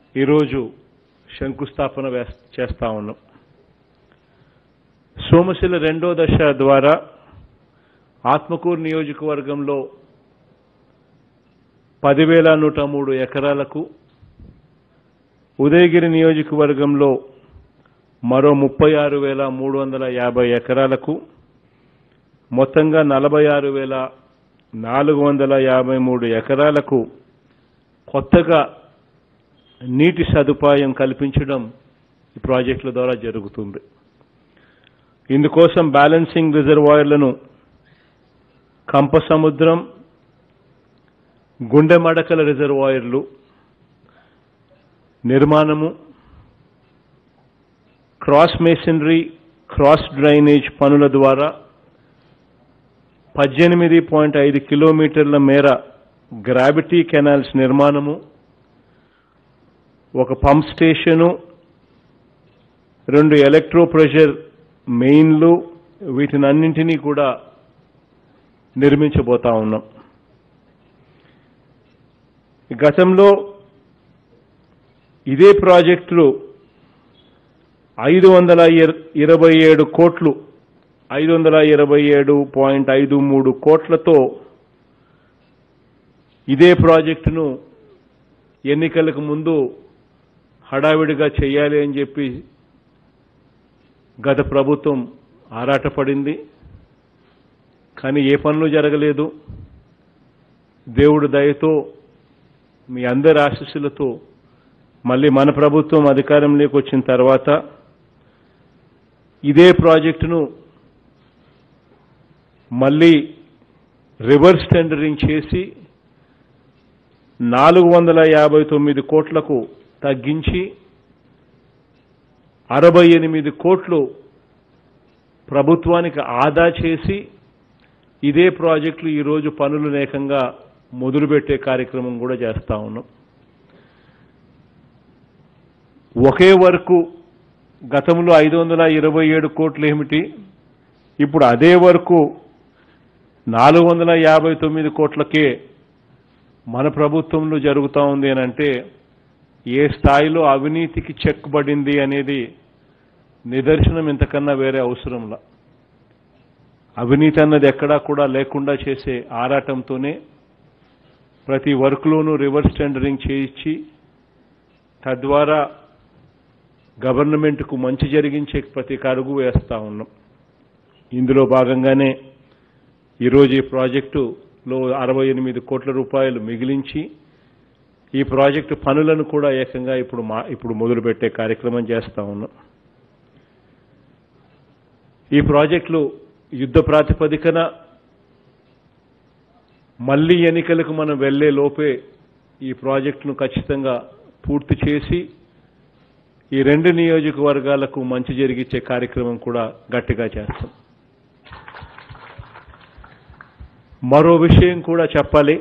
ఈరోజు శంకుస్థాపన వేస్- చేస్తా ఉన్నాం సోమశిల రెండో దశ ద్వారా ఆత్మకూరు నియోజకవర్గంలో పదివేల నూట మూడు ఎకరాలకు ఉదయగిరి నియోజకవర్గంలో మరో ముప్పై ఆరు వేల మూడు వందల యాభై ఎకరాలకు మొత్తంగా నలభై ఆరు వేల నాలుగు వందల యాభై మూడు ఎకరాలకు కొత్తగా నీటి సదుపాయం కల్పించడం ఈ ప్రాజెక్టుల ద్వారా జరుగుతుంది ఇందుకోసం బ్యాలెన్సింగ్ రిజర్వాయర్లను కంపసముద్రం గుండె మడకల రిజర్వాయర్లు నిర్మాణము క్రాస్ మేసనరీ క్రాస్ డ్రైనేజ్ పనుల ద్వారా పద్దెనిమిది పాయింట్ ఐదు కిలోమీటర్ల మేర గ్రావిటీ కెనాల్స్ నిర్మాణము ఒక పంప్ స్టేషను రెండు ఎలక్ట్రో ప్రెషర్ మెయిన్లు వీటినన్నింటినీ కూడా నిర్మించబోతా ఉన్నాం గతంలో ఇదే ప్రాజెక్టులు ఐదు వందల ఇర- ఇరవై ఏడు కోట్లు ఐదు వందల ఇరవై ఏడు పాయింట్ ఐదు మూడు కోట్లతో ఇదే ప్రాజెక్టును ఎన్నికలకు ముందు హడావిడిగా చేయాలి అని చెప్పి గత ప్రభుత్వం ఆరాటపడింది కానీ ఏ పనులు జరగలేదు దేవుడు దయతో మీ అందరి ఆశీస్సులతో మళ్ళీ మన ప్రభుత్వం అధికారంలోకి వచ్చిన తర్వాత ఇదే ప్రాజెక్టును మళ్ళీ రివర్స్ టెండరింగ్ చేసి నాలుగు వందల యాభై తొమ్మిది కోట్లకు తగ్గించి అరవై ఎనిమిది కోట్లు ప్రభుత్వానికి ఆదా చేసి ఇదే ప్రాజెక్టులు ఈరోజు పనులు లేకంగా మొదలుపెట్టే కార్యక్రమం కూడా చేస్తా ఉన్నాం ఒకే వరకు గతంలో ఐదు వందల ఇరవై ఏడు కోట్లు ఏమిటి ఇప్పుడు అదే వరకు నాలుగు వందల యాభై తొమ్మిది కోట్లకే మన ప్రభుత్వంలో జరుగుతూ ఉంది అని అంటే ఏ స్థాయిలో అవినీతికి చెక్ పడింది అనేది నిదర్శనం ఇంతకన్నా వేరే అవసరంలా అవినీతి అన్నది ఎక్కడా కూడా లేకుండా చేసే ఆరాటంతోనే ప్రతి వర్క్లోనూ రివర్స్ టెండరింగ్ చేయించి తద్వారా గవర్నమెంట్కు మంచి జరిగించే ప్రతి అడుగు వేస్తా ఉన్నాం ఇందులో భాగంగానే ఈరోజు ఈ ప్రాజెక్టులో అరవై ఎనిమిది కోట్ల రూపాయలు మిగిలించి ఈ ప్రాజెక్టు పనులను కూడా ఏకంగా ఇప్పుడు మా ఇప్పుడు మొదలుపెట్టే కార్యక్రమం చేస్తా ఉన్నాం ఈ ప్రాజెక్టులు యుద్ధ ప్రాతిపదికన మళ్ళీ ఎన్నికలకు మనం వెళ్లే లోపే ఈ ప్రాజెక్టును ఖచ్చితంగా పూర్తి చేసి ఈ రెండు నియోజకవర్గాలకు మంచి జరిగించే కార్యక్రమం కూడా గట్టిగా చేస్తాం మరో విషయం కూడా చెప్పాలి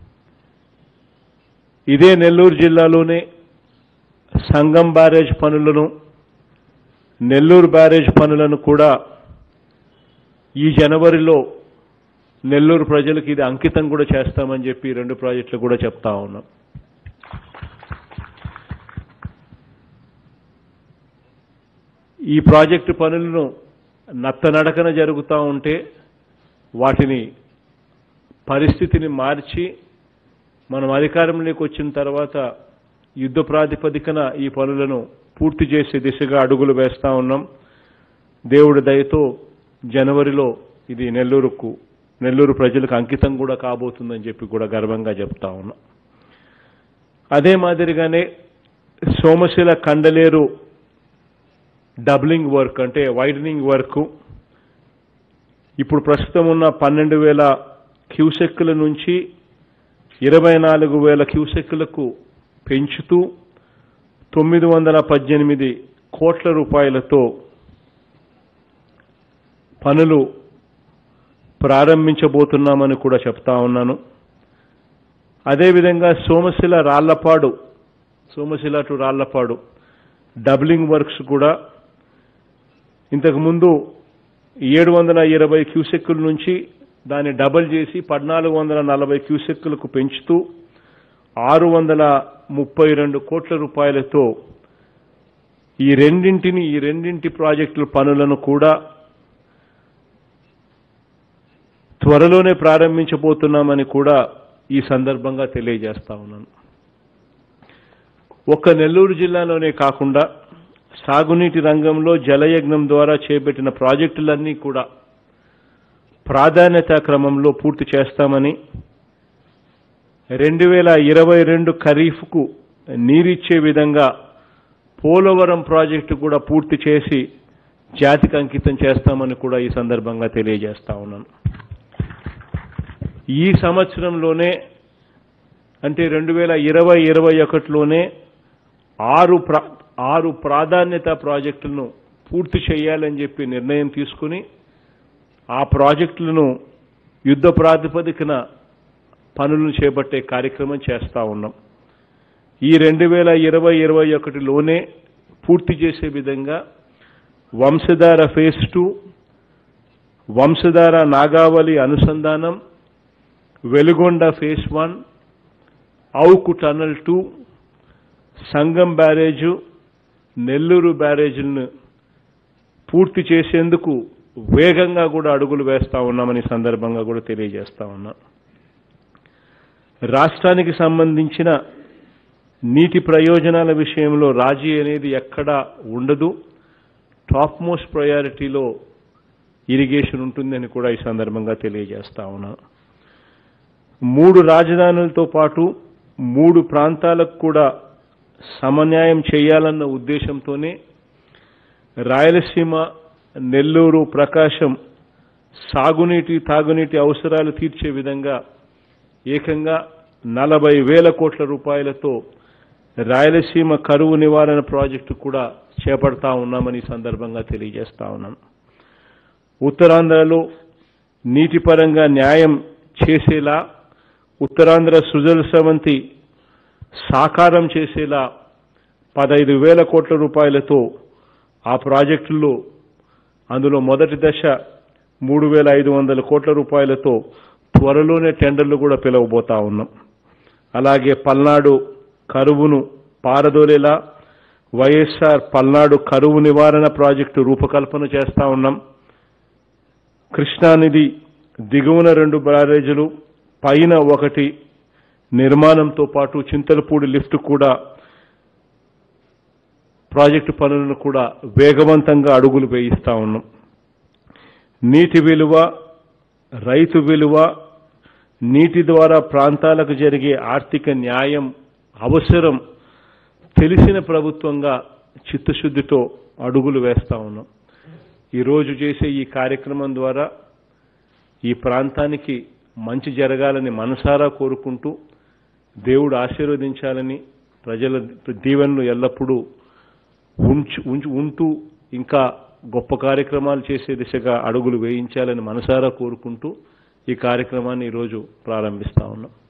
ఇదే నెల్లూరు జిల్లాలోనే సంగం బ్యారేజ్ పనులను నెల్లూరు బ్యారేజ్ పనులను కూడా ఈ జనవరిలో నెల్లూరు ప్రజలకు ఇది అంకితం కూడా చేస్తామని చెప్పి ఈ రెండు ప్రాజెక్టులు కూడా చెప్తా ఉన్నాం ఈ ప్రాజెక్టు పనులను నత్తనడకన జరుగుతూ ఉంటే వాటిని పరిస్థితిని మార్చి మనం అధికారంలోకి వచ్చిన తర్వాత యుద్ధ ప్రాతిపదికన ఈ పనులను పూర్తి చేసే దిశగా అడుగులు వేస్తా ఉన్నాం దేవుడి దయతో జనవరిలో ఇది నెల్లూరుకు నెల్లూరు ప్రజలకు అంకితం కూడా కాబోతుందని చెప్పి కూడా గర్వంగా చెప్తా ఉన్నాం అదే మాదిరిగానే సోమశిల కండలేరు డబ్లింగ్ వర్క్ అంటే వైడనింగ్ వర్క్ ఇప్పుడు ప్రస్తుతం ఉన్న పన్నెండు వేల క్యూసెక్కుల నుంచి ఇరవై నాలుగు వేల క్యూసెక్కులకు పెంచుతూ తొమ్మిది వందల పద్దెనిమిది కోట్ల రూపాయలతో పనులు ప్రారంభించబోతున్నామని కూడా చెప్తా ఉన్నాను అదేవిధంగా Somasila Rallapadu Somasila to Rallapadu doubling works కూడా ఇంతకుముందు ఏడు వందల ఇరవై క్యూసెక్కుల నుంచి దాన్ని డబల్ చేసి పద్నాలుగు వందల నలభై క్యూసెక్కులకు పెంచుతూ ఆరు వందల ముప్పై రెండు కోట్ల రూపాయలతో ఈ రెండింటిని ఈ రెండింటి ప్రాజెక్టుల పనులను కూడా త్వరలోనే ప్రారంభించబోతున్నామని కూడా ఈ సందర్భంగా తెలియజేస్తా ఉన్నాను ఒక్క నెల్లూరు జిల్లాలోనే కాకుండా సాగునీటి రంగంలో జలయజ్ఞం ద్వారా చేపట్టిన ప్రాజెక్టులన్నీ కూడా ప్రాధాన్యతా క్రమంలో పూర్తి చేస్తామని రెండు వేల ఇరవై రెండు ఖరీఫ్కు నీరిచ్చే విధంగా పోలవరం ప్రాజెక్టు కూడా పూర్తి చేసి జాతికి అంకితం చేస్తామని కూడా ఈ సందర్భంగా తెలియజేస్తా ఉన్నాను ఈ సంవత్సరంలోనే అంటే రెండు వేల ఇరవై ఇరవై ఒకటిలోనే ఆరు ప్రా ఆరు ప్రాధాన్యత ప్రాజెక్టులను పూర్తి చేయాలని చెప్పి నిర్ణయం తీసుకుని ఆ ప్రాజెక్టులను యుద్ధ ప్రాతిపదికన పనులను చేపట్టే కార్యక్రమం చేస్తా ఉన్నాం ఈ రెండు వేల ఇరవై ఇరవై ఒకటిలోనే పూర్తి చేసే విధంగా వంశధార ఫేజ్ టూ వంశధార నాగావళి అనుసంధానం Veligonda phase one Avuku tunnel two Sangam barrage Nellore బ్యారేజీలను పూర్తి చేసేందుకు వేగంగా కూడా అడుగులు వేస్తా ఉన్నామని ఈ సందర్భంగా కూడా తెలియజేస్తా ఉన్నా రాష్ట్రానికి సంబంధించిన నీటి ప్రయోజనాల విషయంలో రాజీ అనేది ఎక్కడా ఉండదు టాప్ మోస్ట్ ప్రయారిటీలో ఇరిగేషన్ ఉంటుందని కూడా ఈ సందర్భంగా తెలియజేస్తా ఉన్నా మూడు రాజధానులతో పాటు మూడు ప్రాంతాలకు కూడా సమన్యాయం చేయాలన్న ఉద్దేశంతోనే రాయలసీమ నెల్లూరు ప్రకాశం సాగునీటి తాగునీటి అవసరాలు తీర్చే విధంగా ఏకంగా నలభై వేల కోట్ల రూపాయలతో రాయలసీమ కరువు నివారణ ప్రాజెక్టు కూడా చేపడతా ఉన్నామని ఈ సందర్భంగా తెలియజేస్తా ఉన్నాను ఉత్తరాంధ్రలో నీటిపరంగా న్యాయం చేసేలా ఉత్తరాంధ్ర సుజల సవంతి సాకారం చేసేలా పదహైదు వేల కోట్ల రూపాయలతో ఆ ప్రాజెక్టుల్లో అందులో మొదటి దశ మూడు వేల ఐదు వందల కోట్ల రూపాయలతో త్వరలోనే టెండర్లు కూడా పిలవబోతా ఉన్నాం అలాగే పల్నాడు కరువును పారదోలేలా వైఎస్ఆర్ పల్నాడు కరువు నివారణ ప్రాజెక్టు రూపకల్పన చేస్తా ఉన్నాం కృష్ణానిధి దిగువన రెండు బ్యారేజీలు పైన ఒకటి నిర్మాణంతో పాటు చింతలపూడి లిఫ్ట్ కూడా ప్రాజెక్టు పనులను కూడా వేగవంతంగా అడుగులు వేయిస్తా ఉన్నాం నీటి విలువ రైతు విలువ నీటి ద్వారా ప్రాంతాలకు జరిగే ఆర్థిక న్యాయం అవసరం తెలిసిన ప్రభుత్వంగా చిత్తశుద్ధితో అడుగులు వేస్తా ఉన్నాం ఈరోజు చేసే ఈ కార్యక్రమం ద్వారా ఈ ప్రాంతానికి మంచి జరగాలని మనసారా కోరుకుంటూ దేవుడు ఆశీర్వదించాలని ప్రజల దీవెనలు ఎల్లప్పుడూ ఉంచు ఉంచు ఉంటూ ఇంకా గొప్ప కార్యక్రమాలు చేసే దిశగా అడుగులు వేయించాలని మనసారా కోరుకుంటూ ఈ కార్యక్రమాన్ని ఈరోజు ప్రారంభిస్తా ఉన్నాం